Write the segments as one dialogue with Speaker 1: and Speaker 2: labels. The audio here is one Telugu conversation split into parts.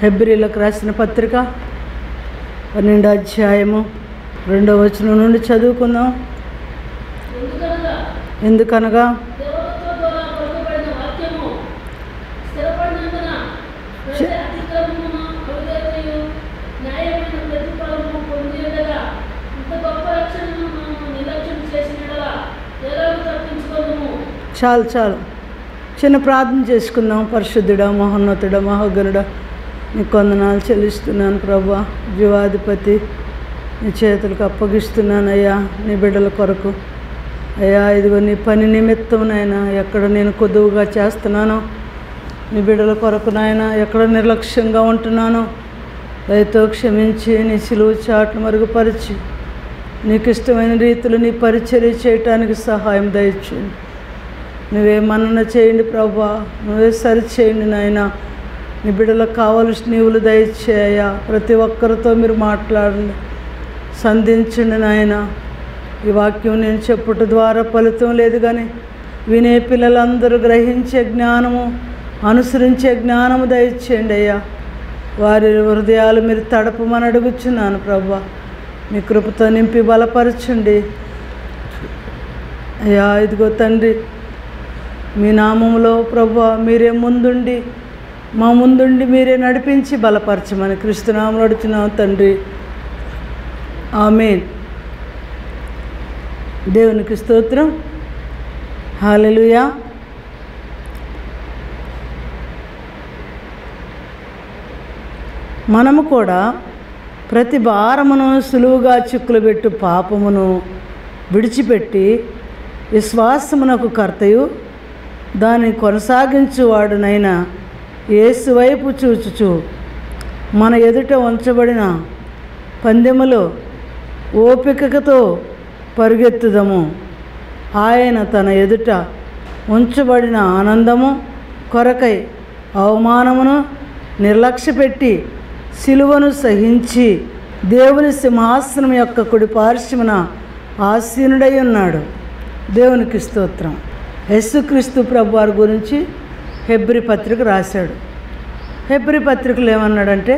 Speaker 1: హెబ్రిలకు రాసిన పత్రిక పన్నెండు అధ్యాయము రెండవ వచనం నుండి చదువుకుందాం
Speaker 2: ఎందుకనగా
Speaker 1: ఎందుకనగా
Speaker 2: దేవదూత ద్వారా పలుకబడిన వాక్యము స్థిరపడినందున ప్రతి అతిక్రమమును అవిధేయతయు న్యాయమైన ప్రతిఫలము పొంది ఉండగా ఇంత గొప్ప రక్షణను మనము నిర్లక్ష్యం చేసిన యెడల ఎలాగ తప్పించుకోము
Speaker 1: చాలు చాలు చిన్న ప్రార్థన చేసుకుందాం పరిశుద్ధుడా మహోన్నతుడా మహోగనుడా నీ కొందనాలు చెల్లిస్తున్నాను ప్రభా జీవాధిపతి నీ చేతులకు అప్పగిస్తున్నాను అయ్యా నీ బిడ్డల కొరకు అయ్యా ఇదిగో నీ పని నిమిత్తం నాయన ఎక్కడ నేను కొద్దువుగా చేస్తున్నానో నీ బిడ్డల కొరకు నాయన ఎక్కడ నిర్లక్ష్యంగా ఉంటున్నానో దయతో క్షమించి నీ సిలువు చాటును మరుగుపరిచి నీకు ఇష్టమైన రీతిలో నీ పరిచర్య చేయటానికి సహాయం దయచేయండి నువ్వే మన్నన చేయండి ప్రభా నువ్వే సరి చేయండి నాయన నీ బిడ్డలకు కావలసిన నీవులు దయచేయ ప్రతి ఒక్కరితో మీరు మాట్లాడండి సంధించండి నాయన ఈ వాక్యం నేను చెప్పుట ద్వారా ఫలితం లేదు కానీ వినే పిల్లలందరూ గ్రహించే జ్ఞానము అనుసరించే జ్ఞానము దయచేయండి అయ్యా వారి హృదయాలు మీరు తడపమని అడుగుచున్నాను ప్రభా మీ కృపతో నింపి బలపరచండి అయ్యా ఇదిగో తండ్రి మీ నామములో ప్రభు మీరే ముందుండి మా ముందుండి మీరే నడిపించి బలపరచమని క్రీస్తునామం నడుచున్నాం తండ్రి ఆమెన్ దేవునికి స్తోత్రం హాలెలుయా మనము కూడా ప్రతి భారమును సులువుగా చిక్కులు పెట్టు పాపమును విడిచిపెట్టి విశ్వాసమునకు కర్తయు దాన్ని కొనసాగించువాడునైనా యేసు వైపు చూచుచు మన ఎదుట ఉంచబడిన పందెములో ఓపికతో పరుగెత్తుదము ఆయన తన ఎదుట ఉంచబడిన ఆనందము కొరకై అవమానమును నిర్లక్ష్యపెట్టి సిలువను సహించి దేవుని సింహాసనం యొక్క కుడి పార్శ్వమున ఆసీనుడై ఉన్నాడు దేవునికి స్తోత్రం యేసుక్రీస్తు ప్రభు వారి గురించి హెబ్రి పత్రిక రాశాడు హెబ్రి పత్రికలు ఏమన్నాడంటే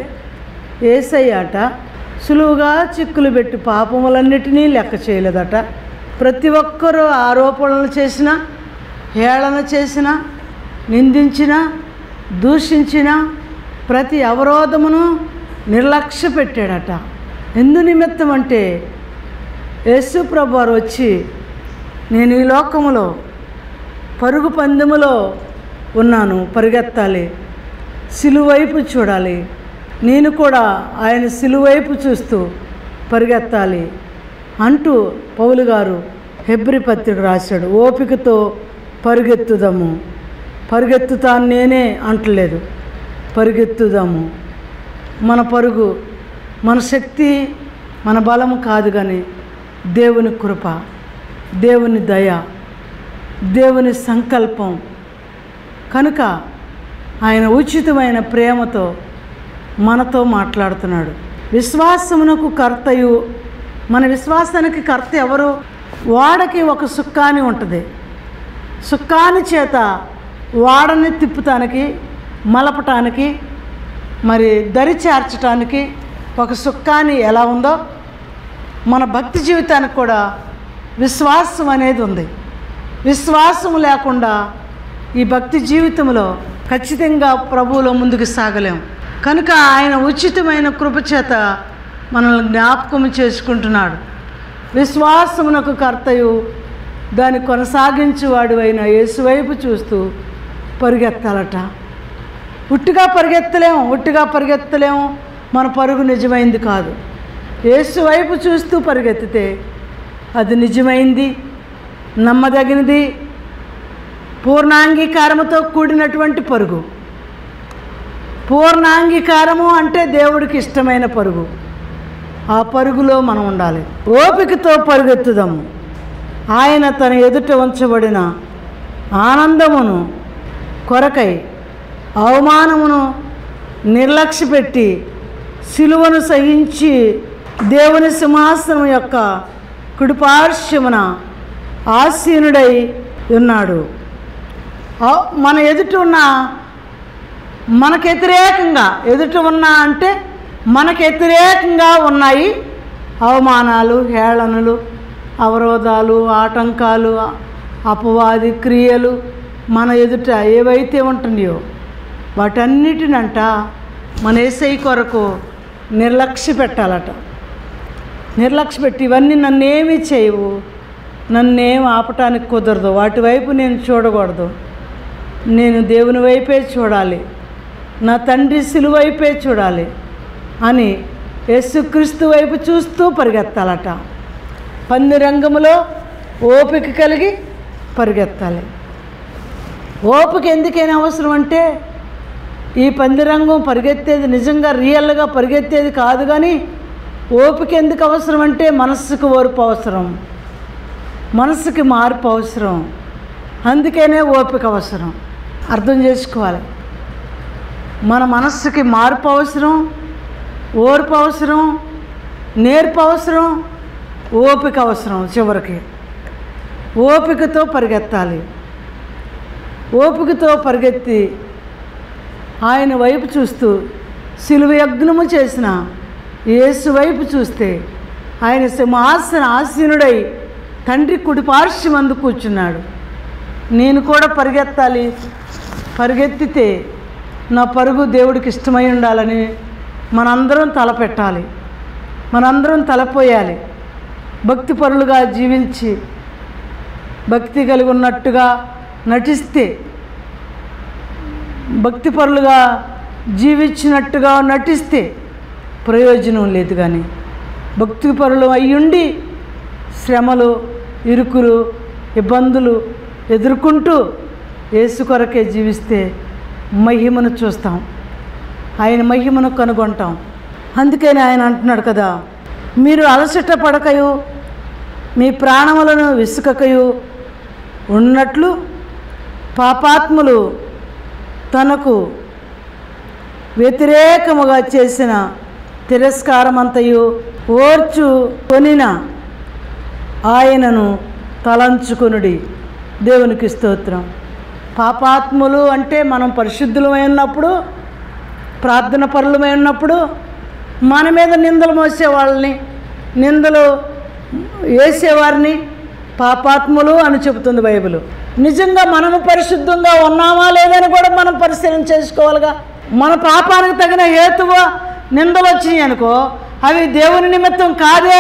Speaker 1: ఏసయ్యాట సులువుగా చిక్కులు పెట్టి పాపములన్నిటినీ లెక్క చేయలేదట ప్రతి ఒక్కరూ ఆరోపణలు చేసిన హేళన చేసిన నిందించిన దూషించిన ప్రతి అవరోధమును నిర్లక్ష్య పెట్టాడట ఎందు నిమిత్తం అంటే యేసు ప్రభు వారు వచ్చి నేను ఈ లోకములో పరుగు పందెములో ఉన్నాను పరిగెత్తాలి సిలువైపు చూడాలి నేను కూడా ఆయన సిలువైపు చూస్తూ పరిగెత్తాలి అంటూ పౌలు గారు హెబ్రి పత్రిక రాశాడు ఓపికతో పరిగెత్తుదాము పరిగెత్తుతాను నేనే అంటలేదు పరిగెత్తుదాము మన పరుగు మన శక్తి మన బలము కాదు కానీ దేవుని కృప దేవుని దయ దేవుని సంకల్పం కనుక ఆయన ఉచితమైన ప్రేమతో మనతో మాట్లాడుతున్నాడు విశ్వాసమునకు కర్తయు మన విశ్వాసానికి కర్త ఎవరు వాడకి ఒక సుక్కాని ఉంటుంది సుక్కాని చేత వాడని తిప్పుతానికి మలపటానికి మరి దరి చేర్చటానికి ఒక సుక్కాని ఎలా ఉందో మన భక్తి జీవితానికి కూడా విశ్వాసం అనేది ఉంది విశ్వాసం లేకుండా ఈ భక్తి జీవితంలో ఖచ్చితంగా ప్రభువులో ముందుకు సాగలేం కనుక ఆయన ఉచితమైన కృపచేత మనల్ని జ్ఞాపకం చేసుకుంటున్నాడు విశ్వాసమునకు కర్తయు దాన్ని కొనసాగించువాడు అయిన యేసువైపు చూస్తూ పరిగెత్తాలట ఉట్టిగా పరిగెత్తలేము ఉట్టిగా పరిగెత్తలేము మన పరుగు నిజమైంది కాదు యేసు వైపు చూస్తూ పరిగెత్తితే అది నిజమైంది నమ్మదగినది పూర్ణాంగీకారముతో కూడినటువంటి పరుగు పూర్ణాంగీకారము అంటే దేవుడికి ఇష్టమైన పరుగు ఆ పరుగులో మనం ఉండాలి ఓపికతో పరుగెత్తుదాము ఆయన తన ఎదుట ఉంచబడిన ఆనందమును కొరకై అవమానమును నిర్లక్ష్యపెట్టి సిలువను సహించి దేవుని సింహాసనం యొక్క కుడిపార్శ్వమున ఆసీనుడై ఉన్నాడు ఆ- మన ఎదుట ఉన్న మనకు వ్యతిరేకంగా ఎదుట ఉన్నా అంటే మనకు వ్యతిరేకంగా ఉన్నాయి అవమానాలు హేళనలు అవరోధాలు ఆటంకాలు అపవాది క్రియలు మన ఎదుట ఏవైతే ఉంటున్నాయో వాటన్నిటినంట మన ఏసై కొరకు నిర్లక్ష్య పెట్టాలట నిర్లక్ష్య పెట్టి ఇవన్నీ నన్నేమీ చేయవు నన్నేం ఆపటానికి కుదరదు వాటి వైపు నేను చూడకూడదు నేను దేవుని వైపే చూడాలి నా తండ్రి సిలువ వైపే చూడాలి అని యేసుక్రీస్తు వైపు చూస్తూ పరిగెత్తాలట పంది రంగములో ఓపిక కలిగి పరిగెత్తాలి ఓపిక ఎందుకైనా అవసరం అంటే ఈ పందిరంగం పరిగెత్తేది నిజంగా రియల్గా పరిగెత్తేది కాదు కానీ ఓపిక ఎందుకు అవసరం అంటే మనస్సుకు ఓర్పు అవసరం మనస్సుకి మార్పు అవసరం అందుకనే ఓపిక అవసరం అర్థం చేసుకోవాలి మన మనస్సుకి మార్పు అవసరం ఓర్పు అవసరం నేర్పు అవసరం ఓపిక అవసరం చివరికి ఓపికతో పరిగెత్తాలి ఓపికతో పరిగెత్తి ఆయన వైపు చూస్తూ సిలువ యజ్ఞము చేసిన యేసు వైపు చూస్తే ఆయన సింహాసన ఆసీనుడై తండ్రి కుడి పార్శ్వమందు కూర్చున్నాడు నేను కూడా పరిగెత్తాలి పరిగెత్తితే నా పరుగు దేవుడికి ఇష్టమై ఉండాలని మనందరం తలపెట్టాలి మనందరం తలపోయాలి భక్తి పరులుగా జీవించి భక్తి కలిగి ఉన్నట్టుగా నటిస్తే భక్తిపరులుగా జీవించినట్టుగా నటిస్తే ప్రయోజనం లేదు కానీ భక్తిపరులు అయ్యుండి శ్రమలు ఇరుకులు ఇబ్బందులు ఎదుర్కొంటూ యేసు కొరకే జీవిస్తే మహిమను చూస్తాం ఆయన మహిమను కనుగొంటాం అందుకని ఆయన అంటున్నాడు కదా మీరు అలసట పడకయు మీ ప్రాణములను విసుకకయు ఉన్నట్లు పాపాత్ములు తనకు వ్యతిరేకముగా చేసిన తిరస్కారమంతయు ఓర్చు కొనిన ఆయనను తలంచుకొనుడి దేవునికి స్తోత్రం పాపాత్ములు అంటే మనం పరిశుద్ధులమై ఉన్నప్పుడు ప్రార్థన పరులమై ఉన్నప్పుడు మన మీద నిందలు మోసే వాళ్ళని నిందలు వేసేవారిని పాపాత్ములు అని చెబుతుంది బైబిల్ నిజంగా మనము పరిశుద్ధంగా ఉన్నామా లేదని కూడా మనం పరిశీలన చేసుకోవాలిగా మన పాపానికి తగిన హేతువు నిందలు వచ్చినాయి అనుకో అవి దేవుని నిమిత్తం కాదే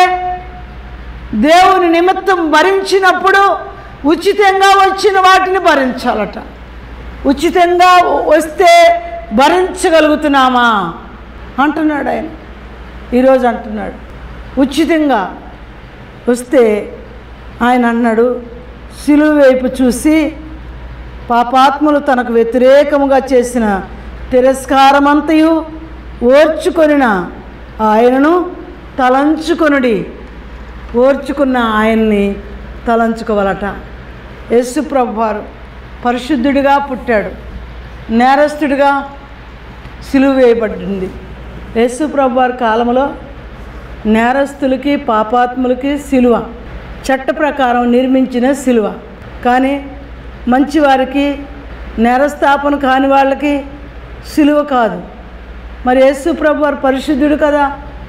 Speaker 1: దేవుని నిమిత్తం భరించినప్పుడు ఉచితంగా వచ్చిన వాటిని భరించాలట ఉచితంగా వస్తే భరించగలుగుతున్నామా అంటున్నాడు ఆయన ఈరోజు అంటున్నాడు ఉచితంగా వస్తే ఆయన అన్నాడు సిలువ వైపు చూసి పాపాత్ములు తనకు వ్యతిరేకముగా చేసిన తిరస్కారమంతయు ఓర్చుకొనిన ఆయనను తలంచుకొనుడి ఓర్చుకున్న ఆయన్ని తలంచుకోవాలట యేసు ప్రభువారు పరిశుద్ధుడిగా పుట్టాడు నేరస్తుడిగా సిలువ వేయబడింది యేసు ప్రభువారి కాలంలో నేరస్తులకి పాపాత్ములకి సిలువ చట్ట ప్రకారం నిర్మించిన సిలువ కానీ మంచివారికి నేరస్థాపన కాని వాళ్ళకి సిలువ కాదు మరి యేసు ప్రభు వారు పరిశుద్ధుడు కదా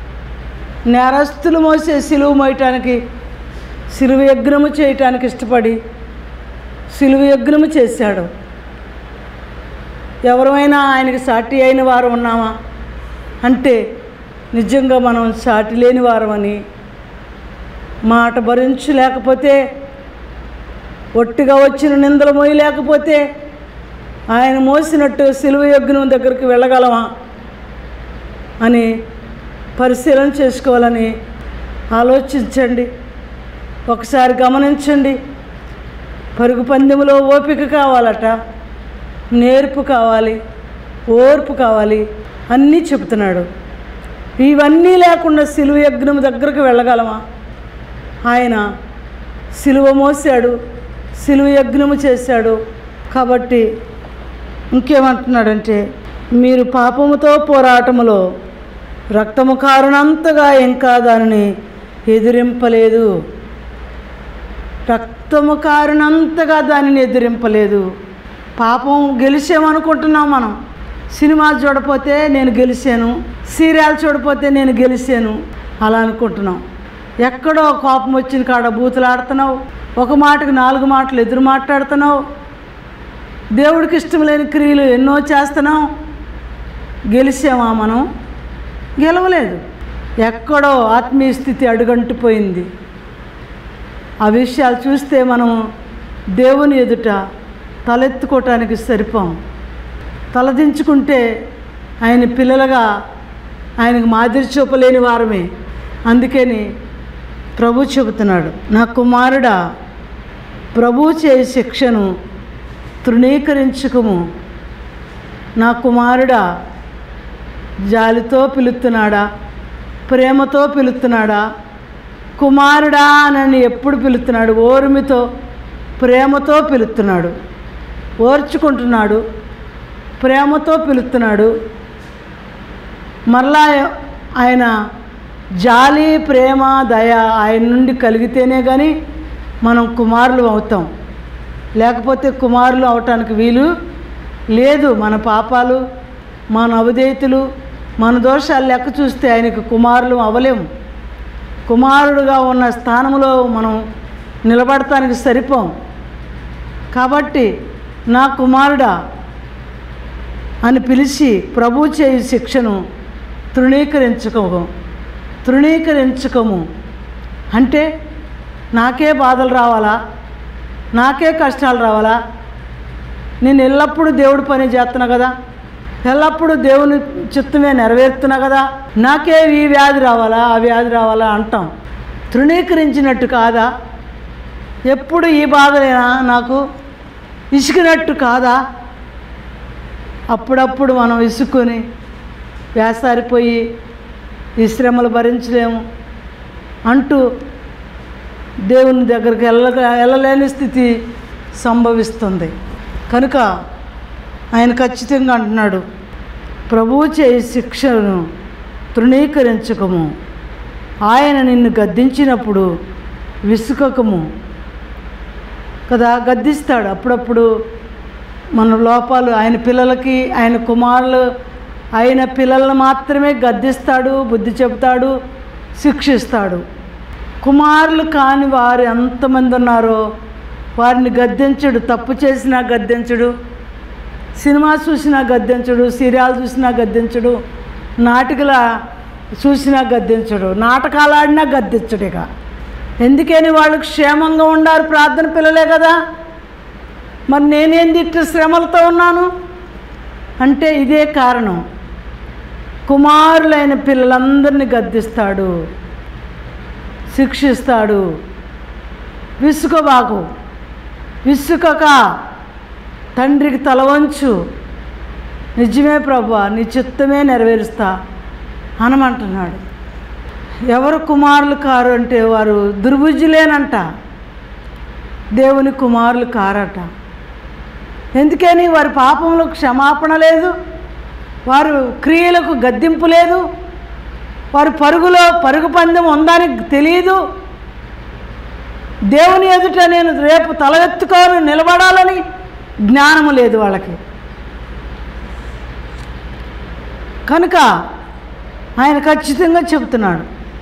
Speaker 1: నేరస్తులు మోసే సిలువ మోయటానికి సిలువ యజ్ఞము చేయటానికి ఇష్టపడి సిలువ యజ్ఞము చేశాడు ఎవరైనా ఆయనకి సాటి అయిన వారు ఉన్నామా అంటే నిజంగా మనం సాటి లేని వారమని మాట భరించలేకపోతే ఒట్టిగా వచ్చిన నిందలు మోయలేకపోతే ఆయన మోసినట్టు సిలువ యజ్ఞం దగ్గరికి వెళ్ళగలమా అని పరిశీలన చేసుకోవాలని ఆలోచించండి ఒకసారి గమనించండి పరుగు పందెములో ఓపిక కావాలట నేర్పు కావాలి ఓర్పు కావాలి అన్నీ చెబుతున్నాడు ఇవన్నీ లేకుండా సిలువ యజ్ఞం దగ్గరకు వెళ్ళగలమా ఆయన సిలువ మోసాడు సిలువ యజ్ఞము చేశాడు కాబట్టి ఇంకేమంటున్నాడంటే మీరు పాపముతో పోరాటములో రక్తము కారునంతగా ఇంకా దానిని ఎదిరింపలేదు రక్తము కారునంతగా దానిని ఎదిరింపలేదు పాపం గెలిచామనుకుంటున్నాం మనం సినిమా చూడపోతే నేను గెలిచాను సీరియల్ చూడపోతే నేను గెలిచాను అలా అనుకుంటున్నాం ఎక్కడో కోపం వచ్చిన కాడ బూతులు ఆడుతున్నావు ఒక మాటకు నాలుగు మాటలు ఎదురు మాట్లాడుతున్నావు దేవుడికి ఇష్టం లేని క్రియలు ఎన్నో చేస్తున్నాం గెలిచామా మనం గెలవలేదు ఎక్కడో ఆత్మీయ స్థితి అడుగంటిపోయింది ఆ విషయాలు చూస్తే మనం దేవుని ఎదుట తలెత్తుకోవటానికి సరిపోం తలదించుకుంటే ఆయన పిల్లలుగా ఆయనకు మాదిరి చూపలేని వారమే అందుకని ప్రభు చెబుతున్నాడు నా కుమారుడా ప్రభు చే శిక్షను తృణీకరించుకుము నా కుమారుడా జాలితో పిలుస్తున్నాడా ప్రేమతో పిలుస్తున్నాడా కుమారుడా అని ఎప్పుడు పిలుస్తున్నాడు ఓర్మితో ప్రేమతో పిలుస్తున్నాడు ఓర్చుకుంటున్నాడు ప్రేమతో పిలుస్తున్నాడు మరలా ఆయన జాలి ప్రేమ దయ ఆయన నుండి కలిగితేనే కానీ మనం కుమారులు అవుతాం లేకపోతే కుమారులు అవటానికి వీలు లేదు మన పాపాలు మన అవధేయతలు మన దోషాలు లెక్క చూస్తే ఆయనకు కుమారులు అవలేము కుమారుడుగా ఉన్న స్థానంలో మనం నిలబడటానికి సరిపోం కాబట్టి నా కుమారుడా అని పిలిచి ప్రభు చేయి శిక్షను తృణీకరించుకోము తృణీకరించుకోము అంటే నాకే బాధలు రావాలా నాకే కష్టాలు రావాలా నేను ఎల్లప్పుడూ దేవుడి పని చేస్తున్నా కదా ఎల్లప్పుడూ దేవుని చిత్తమే నెరవేరుతున్నా కదా నాకే ఈ వ్యాధి రావాలా ఆ వ్యాధి రావాలా అంటాం తృణీకరించినట్టు కాదా ఎప్పుడు ఈ బాధలేనా నాకు ఇసుకినట్టు కాదా అప్పుడప్పుడు మనం ఇసుక్కొని వేసారిపోయి ఈ శ్రమలు భరించలేము అంటూ దేవుని దగ్గరికి వెళ్ళ వెళ్ళలేని స్థితి సంభవిస్తుంది కనుక ఆయన ఖచ్చితంగా అంటున్నాడు ప్రభువు చేయి శిక్షను తృణీకరించకము ఆయన నిన్ను గద్దించినప్పుడు విసుకకము కదా గద్దిస్తాడు అప్పుడప్పుడు మన లోపాలు ఆయన పిల్లలకి ఆయన కుమారులు ఆయన పిల్లలను మాత్రమే గద్దిస్తాడు బుద్ధి చెబుతాడు శిక్షిస్తాడు కుమారులు కాని వారు ఎంతమంది ఉన్నారో వారిని గద్దించడు తప్పు చేసినా గద్దించడు సినిమా చూసినా గద్దించడు సీరియల్ చూసినా గద్దించడు నాటికల చూసినా గద్దించడు నాటకాలు ఆడినా గద్దించడు ఇక ఎందుకని వాళ్ళు క్షేమంగా ఉండారు ప్రార్థన పిల్లలే కదా మరి నేనేంది ఇట్ట శ్రమలతో ఉన్నాను అంటే ఇదే కారణం కుమారులైన పిల్లలందరినీ గద్దిస్తాడు శిక్షిస్తాడు విసుకబాకు విసుకక తండ్రికి తలవంచు నిజమే ప్రభా నీ చిత్తమే నెరవేరుస్తా అనమంటున్నాడు ఎవరు కుమారులు కారు అంటే వారు దుర్బుజ్జులేనంట దేవుని కుమారులు కారట ఎందుకని వారి పాపంలో క్షమాపణ లేదు వారు క్రియలకు గద్దింపు లేదు వారి పరుగులో పరుగు పందెం ఉందని తెలియదు దేవుని ఎదుట నేను రేపు తల ఎత్తుకొని నిలబడాలని జ్ఞానము లేదు వాళ్ళకి కనుక ఆయన ఖచ్చితంగా చెబుతున్నాడు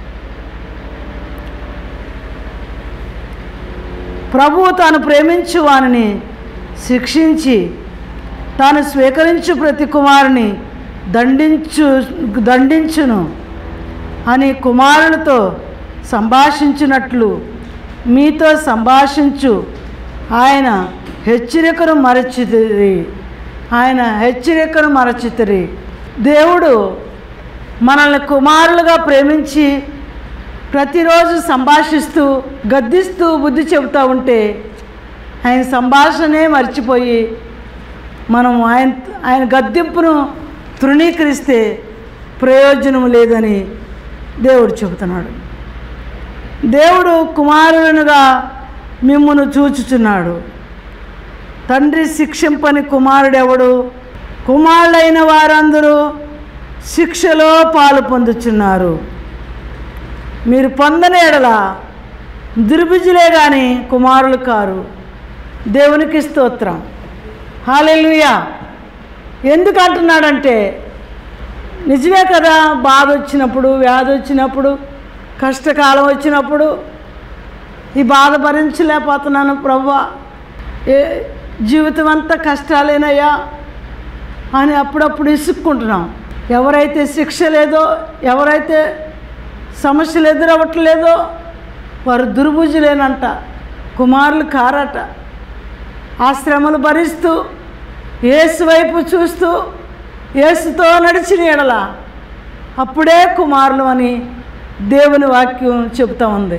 Speaker 1: ప్రభువు తాను ప్రేమించు వానిని శిక్షించి తాను స్వీకరించు ప్రతి కుమారుని దండించు దండించును అని కుమారులతో సంభాషించినట్లు మీతో సంభాషించు ఆయన హెచ్చరికను మరచితిరి ఆయన హెచ్చరికను మరచితిరి దేవుడు మనల్ని కుమారులుగా ప్రేమించి ప్రతిరోజు సంభాషిస్తూ గద్దిస్తూ బుద్ధి చెబుతూ ఉంటే ఆయన సంభాషణే మర్చిపోయి మనం ఆయన ఆయన గద్దింపును తృణీకరిస్తే ప్రయోజనం లేదని దేవుడు చెబుతున్నాడు దేవుడు కుమారునుగా మిమ్మును చూచుచున్నాడు తండ్రి శిక్షింపని కుమారుడెవడు కుమారుడైన వారందరూ శిక్షలో పాలు పొందుచున్నారు మీరు పొందని ఎడల దుర్బుజులే కానీ కుమారులు కారు దేవునికి స్తోత్రం హాలెలుయా ఎందుకు అంటున్నాడంటే నిజమే కదా బాధ వచ్చినప్పుడు వ్యాధి వచ్చినప్పుడు కష్టకాలం వచ్చినప్పుడు ఈ బాధ భరించలేకపోతున్నాను ప్రవ్వా ఏ జీవితం అంతా కష్టాలేనయ్యా అని అప్పుడప్పుడు ఇసుక్కుంటున్నాం ఎవరైతే శిక్ష లేదో ఎవరైతే సమస్యలు ఎదురవ్వట్లేదో వారు దుర్బుజులేనంట కుమారులు కారట ఆ శ్రమలు భరిస్తూ ఏసు వైపు చూస్తూ ఏసుతో నడిచిన ఎడల అప్పుడే కుమారులు అని దేవుని వాక్యం చెబుతా ఉంది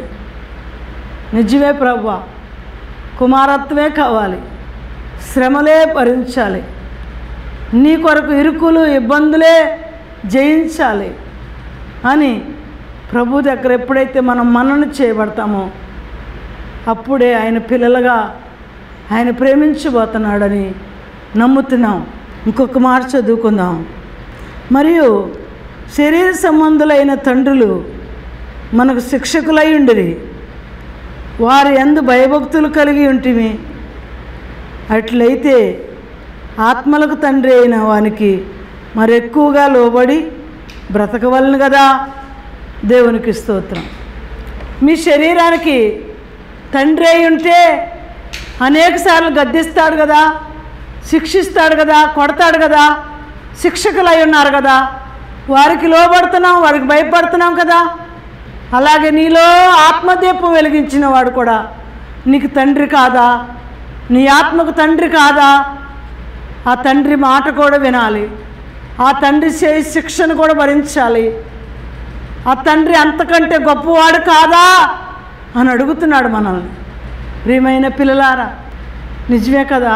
Speaker 1: నిజమే ప్రభు కుమారత్వమే కావాలి శ్రమలే భరించాలి నీ కొరకు ఇరుకులు ఇబ్బందులే జయించాలి అని ప్రభు దగ్గర ఎప్పుడైతే మనం మనను చేయబడతామో అప్పుడే ఆయన పిల్లలుగా ఆయన ప్రేమించబోతున్నాడని నమ్ముతున్నాం ఇంకొక మాట చదువుకుందాం మరియు శరీర సంబంధులైన తండ్రులు మనకు శిక్షకులై ఉండిరి వారి ఎందు భయభక్తులు కలిగి ఉంటిమి అట్లయితే ఆత్మలకు తండ్రి అయిన వానికి మరి ఎక్కువగా లోబడి బ్రతకవలను కదా దేవునికి స్తోత్రం మీ శరీరానికి తండ్రి అయి ఉంటే అనేకసార్లు గద్దిస్తాడు కదా శిక్షిస్తాడు కదా కొడతాడు కదా శిక్షకులు అయి ఉన్నారు కదా వారికి లోబడుతున్నాం వారికి భయపడుతున్నాం కదా అలాగే నీలో ఆత్మదీపం వెలిగించిన వాడు కూడా నీకు తండ్రి కాదా నీ ఆత్మకు తండ్రి కాదా ఆ తండ్రి మాట కూడా వినాలి ఆ తండ్రి చేయి శిక్షను కూడా భరించాలి ఆ తండ్రి అంతకంటే గొప్పవాడు కాదా అని అడుగుతున్నాడు మనల్ని ప్రియమైన పిల్లలారా నిజమే కదా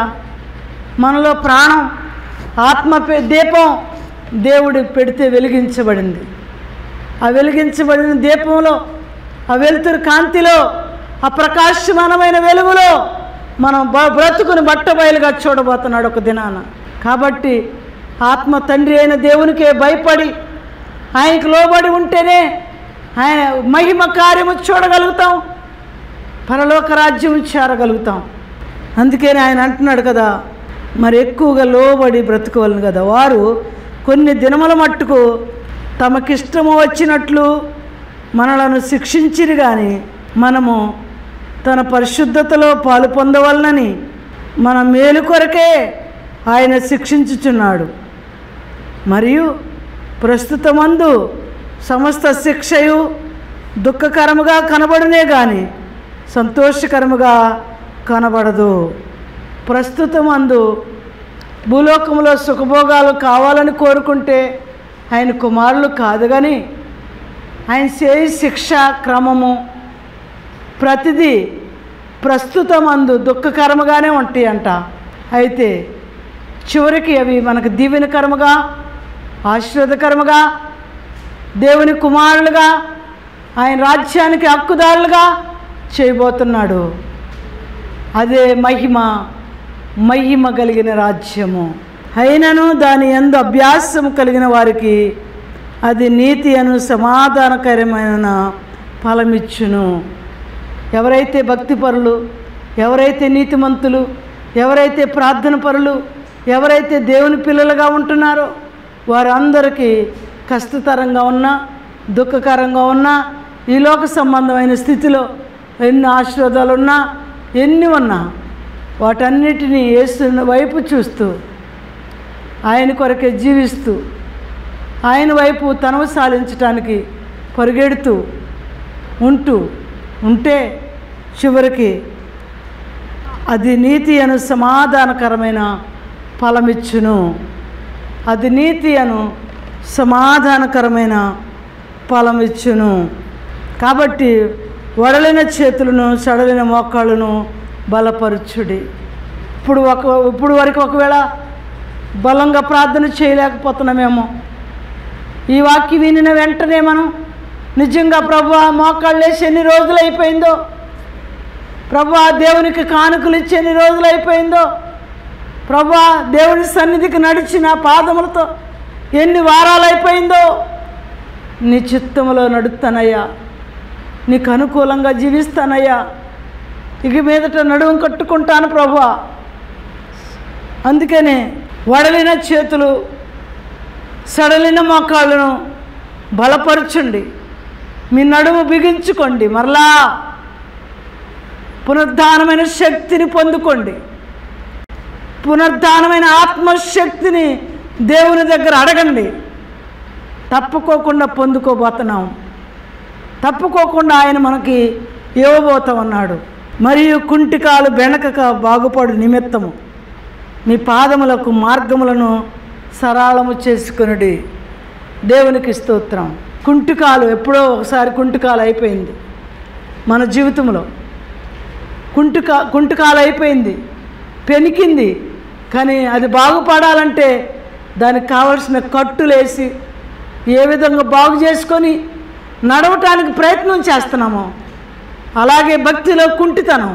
Speaker 1: మనలో ప్రాణం ఆత్మ పె- దీపం దేవుడు పెడితే వెలిగించబడింది ఆ వెలిగించబడిన దీపంలో ఆ వెలుతురు కాంతిలో ఆ ప్రకాశమానమైన వెలుగులో మనం బ- బ్రతుకుని బట్ట బయలుగా చూడబోతున్నాడు ఒక దినాన కాబట్టి ఆత్మ తండ్రి అయిన దేవునికే భయపడి ఆయనకు లోబడి ఉంటేనే ఆయన మహిమ కార్యము చూడగలుగుతాం పరలోక రాజ్యం చేరగలుగుతాం అందుకని ఆయన అంటున్నాడు కదా మరి ఎక్కువగా లోబడి బ్రతకవలను కదా వారు కొన్ని దినముల మట్టుకు తమకిష్టము వచ్చినట్లు మనలను శిక్షించిరి కానీ మనము తన పరిశుద్ధతలో పాలు పొందవలనని మన మేలు కొరకే ఆయన శిక్షించుచున్నాడు మరియు ప్రస్తుతమందు సమస్త శిక్షయు దుఃఖకరముగా కనబడునే కానీ సంతోషకరముగా కనబడదు ప్రస్తుతమందు భూలోకంలో సుఖభోగాలు కావాలని కోరుకుంటే ఆయన కుమారులు కాదు కానీ ఆయన చేయి శిక్ష క్రమము ప్రతిదీ ప్రస్తుతమందు దుఃఖకరముగానే ఉంటాయి అంట అయితే చివరికి అవి మనకు దీవెనకరముగా ఆశీర్వదకరముగా దేవుని కుమారులుగా ఆయన రాజ్యానికి హక్కుదారులుగా చేయబోతున్నాడు అదే మహిమ మహిమ కలిగిన రాజ్యము అయినను దాని ఎందు అభ్యాసం కలిగిన వారికి అది నీతి అను సమాధానకరమైన ఫలమిచ్చును ఎవరైతే భక్తిపరులు ఎవరైతే నీతిమంతులు ఎవరైతే ప్రార్థన పరులు ఎవరైతే దేవుని పిల్లలుగా ఉంటున్నారో వారందరికీ కష్టతరంగా ఉన్నా దుఃఖకరంగా ఉన్నా ఈ లోక సంబంధమైన స్థితిలో ఎన్ని ఆశీర్వాదాలు ఉన్నా ఎన్ని ఉన్నా వాటన్నిటినీ వేస్తున్న వైపు చూస్తూ ఆయన కొరకే జీవిస్తూ ఆయన వైపు తనవు సాధించటానికి పరిగెడుతూ ఉంటూ ఉంటే చివరికి అది నీతి అను సమాధానకరమైన ఫలమిచ్చును అది నీతి అను సమాధానకరమైన ఫలమిచ్చును కాబట్టి వడలిన చేతులను సడలిన మోకాళ్ళను బలపరచుడి ఇప్పుడు ఒక ఇప్పుడు వరకు ఒకవేళ బలంగా ప్రార్థన చేయలేకపోతున్నామేమో ఈ వాక్యం వినిన వెంటనే మనం నిజంగా ప్రభు మోకాళ్ళు వేసి ఎన్ని రోజులు అయిపోయిందో ప్రభు దేవునికి కానుకలు ఇచ్చి ఎన్ని రోజులు అయిపోయిందో ప్రభు దేవుని సన్నిధికి నడిచిన పాదములతో ఎన్ని వారాలు అయిపోయిందో నీ చిత్తములో నడుస్తానయ్యా నీకు అనుకూలంగా జీవిస్తానయ్యా ఇక మీదట నడుము కట్టుకుంటాను ప్రభు అందుకనే వడలిన చేతులు సడలిన మోకాళ్ళను బలపరచండి మీ నడుము బిగించుకోండి మరలా పునరుద్ధానమైన శక్తిని పొందుకోండి పునరుద్ధానమైన ఆత్మశక్తిని దేవుని దగ్గర అడగండి తప్పుకోకుండా పొందుకోబోతున్నాం తప్పుకోకుండా ఆయన మనకి ఇవ్వబోతామన్నాడు మరియు కుంటికాలు బెనకక బాగుపడు నిమిత్తము మీ పాదములకు మార్గములను సరళము చేసుకునుడి దేవునికి స్తోత్రం కుంటికాలు ఎప్పుడో ఒకసారి కుంటికాలు అయిపోయింది మన జీవితంలో కుంటుకా కుంటుకాలు అయిపోయింది పెనికింది కానీ అది బాగుపడాలంటే దానికి కావలసిన కట్టులేసి ఏ విధంగా బాగు చేసుకొని నడవటానికి ప్రయత్నం చేస్తున్నామో అలాగే భక్తిలో కుంటితనం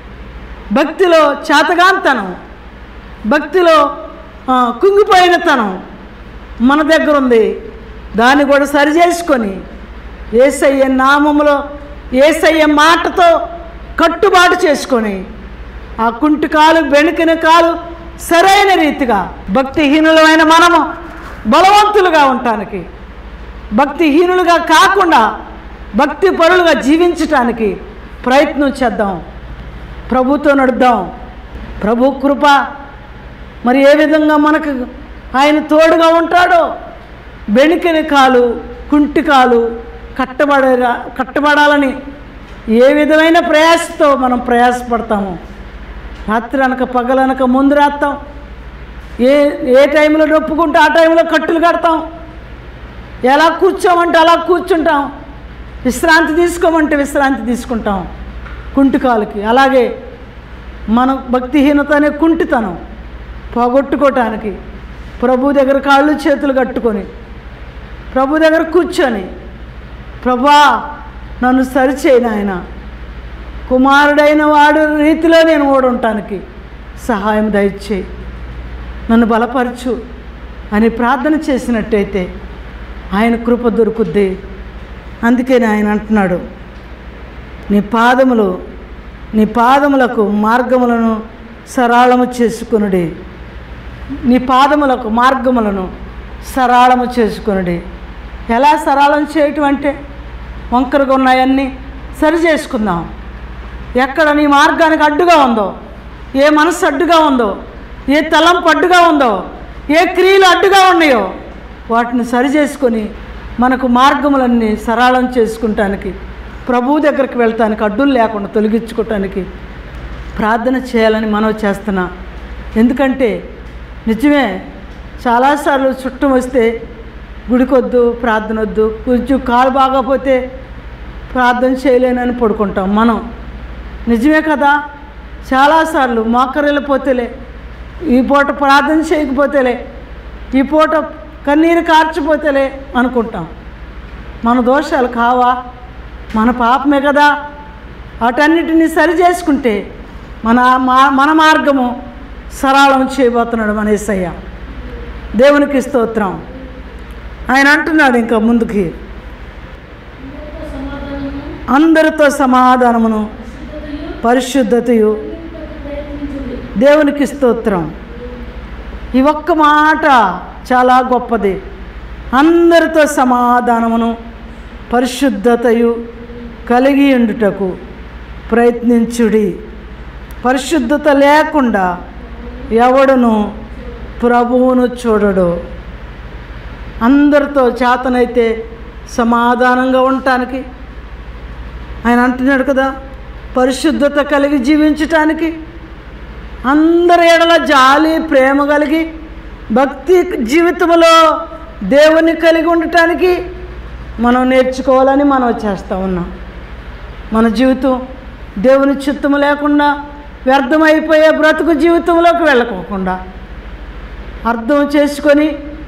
Speaker 1: భక్తిలో చేతగాంతనం భక్తిలో ఆ, కుంగిపోయినతనం మన దగ్గర ఉంది దాన్ని కూడా సరి చేసుకొని ఏసయ్య నామములో ఏసయ్య మాటతో కట్టుబాటు చేసుకొని ఆ కుంటి కాలు బెణికిన కాలు సరైన రీతిగా భక్తిహీనులమైన మనము బలవంతులుగా ఉండటానికి భక్తిహీనులుగా కాకుండా భక్తి పరులుగా జీవించటానికి ప్రయత్నం చేద్దాం ప్రభుతో నడుద్దాం ప్రభు కృప మరి ఏ విధంగా మనకు ఆయన తోడుగా ఉంటాడో బెణికిన కాలు కుంటి కాలు కట్టబడ కట్టబడాలని ఏ విధమైన ప్రయాసతో మనం ప్రయాసపడతాము రాత్రి అనక పగలనక ముందు రాస్తాం ఏ ఏ టైంలో నొప్పుకుంటే ఆ టైంలో కట్టులు కడతాం ఎలా కూర్చోమంటే అలా కూర్చుంటాం విశ్రాంతి తీసుకోమంటే విశ్రాంతి తీసుకుంటాం కుంటికాలకి అలాగే మన భక్తిహీనత అనే కుంటితనం పోగొట్టుకోవటానికి ప్రభు దగ్గర కాళ్ళు చేతులు కట్టుకొని ప్రభు దగ్గర కూర్చొని ప్రభా నన్ను సరిచేయను ఆయన కుమారుడైన వాడు రీతిలో నేను ఓడుంటానికి సహాయం దయచేయి నన్ను బలపరచు అని ప్రార్థన చేసినట్టయితే ఆయన కృప దొరుకుద్ది అందుకని ఆయన అంటున్నాడు నీ పాదములు నీ పాదములకు మార్గములను సరళము చేసుకునుడి నీ పాదములకు మార్గములను సరళము చేసుకునుడి ఎలా సరళం చేయటం అంటే వంకరగా ఉన్నాయన్నీ సరి చేసుకుందాం ఎక్కడ నీ మార్గానికి అడ్డుగా ఉందో ఏ మనసు అడ్డుగా ఉందో ఏ తలంపు అడ్డుగా ఉందో ఏ క్రియలు అడ్డుగా ఉన్నాయో వాటిని సరి చేసుకొని మనకు మార్గములన్నీ సరళం చేసుకుంటానికి ప్రభువు దగ్గరికి వెళ్తానికి అడ్డులు లేకుండా తొలగించుకోవటానికి ప్రార్థన చేయాలని మనవి చేస్తున్నా ఎందుకంటే నిజమే చాలాసార్లు చుట్టం వస్తే గుడికొద్దు ప్రార్థన వద్దు కొంచెం కాలు బాగపోతే ప్రార్థన చేయలేనని పడుకుంటాం మనం నిజమే కదా చాలాసార్లు మోకరిల్లిపోతేలే ఈ పూట ప్రార్థన చేయకపోతేలే ఈ పూట కన్నీరు కార్చిపోతేలే అనుకుంటాం మన దోషాలు కావా మన పాపమే కదా వాటన్నిటిని సరి చేసుకుంటే మన మా- మన మార్గము సరళం చేయబోతున్నాడు మన యేసయ్య దేవునికి స్తోత్రం ఆయన అంటున్నాడు ఇంకా ముందుకి
Speaker 2: అందరితో సమాధానము
Speaker 1: అందరితో సమాధానమును
Speaker 2: పరిశుద్ధతయు
Speaker 1: పరిశుద్ధతయు
Speaker 2: పొందుటకు ప్రయత్నించుడి
Speaker 1: దేవునికి స్తోత్రం ఈ ఒక్క మాట చాలా గొప్పది అందరితో సమాధానమును పరిశుద్ధతయు కలిగి ఉండుటకు ప్రయత్నించుడి పరిశుద్ధత లేకుండా ఎవడును ప్రభువును చూడడు అందరితో చేతనైతే సమాధానంగా ఉండటానికి ఆయన అంటున్నాడు కదా పరిశుద్ధత కలిగి జీవించటానికి అందరి ఎడల జాలి ప్రేమ కలిగి భక్తి జీవితంలో దేవుని కలిగి ఉండటానికి మనం నేర్చుకోవాలని మనం చేస్తూ ఉన్నాం మన జీవితం దేవుని చిత్తము లేకుండా వ్యర్థమైపోయే బ్రతుకు జీవితంలోకి వెళ్ళకోకుండా అర్థం చేసుకొని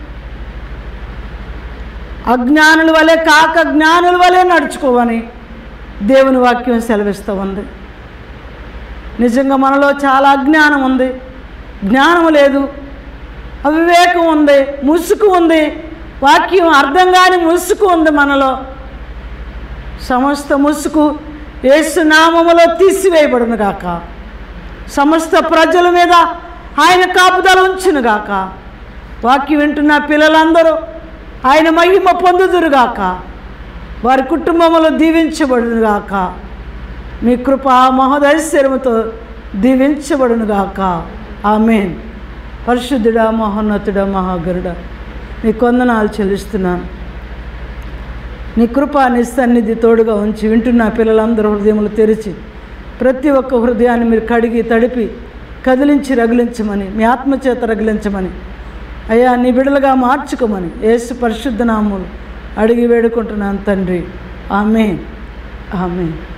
Speaker 1: అజ్ఞానుల వలె కాక జ్ఞానుల వలె నడుచుకోవని దేవుని వాక్యం సెలవిస్తూ ఉంది నిజంగా మనలో చాలా అజ్ఞానం ఉంది జ్ఞానం లేదు అవివేకం ఉంది ముసుగు ఉంది వాక్యం అర్థం కాని ముసుగు ఉంది మనలో సమస్త ముసుగు యేసు నామములో తీసివేయబడును గాక సమస్త ప్రజల మీద ఆయన కాపుదల ఉంచునుగాక వాక్యం వింటున్న పిల్లలందరూ ఆయన మహిమ పొందుదురుగాక వారి కుటుంబములు దీవించబడునుగాక మీ కృప మహోదైశ్వర్యముతో దీవించబడునుగాక ఆమెన్ పరిశుద్ధుడా మహోన్నతుడా మహాగరుడా నీ కొందనాలు చెల్లిస్తున్నాను నీ కృప నీ సన్నిధి తోడుగా ఉంచి వింటున్న పిల్లలందరూ హృదయములు తెరిచి ప్రతి ఒక్క హృదయాన్ని మీరు కడిగి తడిపి కదిలించి రగిలించమని మీ ఆత్మచేత రగిలించమని అయ్యా నీ బిడలుగా మార్చుకోమని యేసు పరిశుద్ధ నామములు అడిగి వేడుకుంటున్నాను తండ్రి ఆమె ఆమె